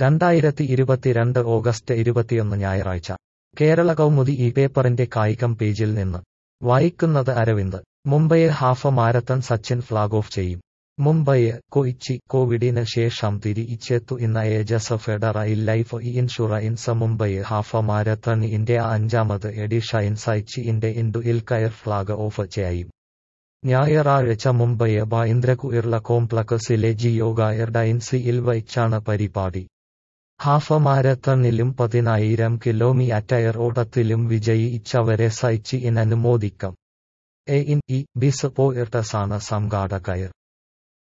രണ്ടായിരത്തി ഇരുപത്തിരണ്ട് ഓഗസ്റ്റ് ഇരുപത്തിയൊന്ന് ഞായറാഴ്ച കേരള കൗമുദി ഈ പേപ്പറിന്റെ കായികം പേജിൽ നിന്ന് വായിക്കുന്നത് അരവിന്ദ് മുംബൈയിൽ half marathon Sachin flag off ചെയ്യും മുംബൈ കൊയിച്ചി കോവിഡിന് ശേഷം തിരിച്ചെത്തു ഇന്ന Ageas federal life insurance Mumbai half marathon India അഞ്ചാമത് എഡിഷൻ സച്ചിന്റെ ഇൻഡു ഇൽ കയർ ഫ്ളാഗ് ഓഫ് ചെയ്യും ഞായറാഴ്ച മുംബൈ ബാന്ദ്രകുഇർള കോംപ്ലക്സിലെ ജിയോ ഗായർഡൈൻസിയിൽ വച്ചാണ് പരിപാടി ഹാഫ് മാരത്തണിലും പതിനായിരം കിലോമീറ്റർ ഓട്ടത്തിലും വിജയിച്ചവരെ സച്ചിൻ അനുമോദിക്കാം എ ഇൻ ഇ ബിസ് പോയിട്ടസാണ് സംഘാടകർ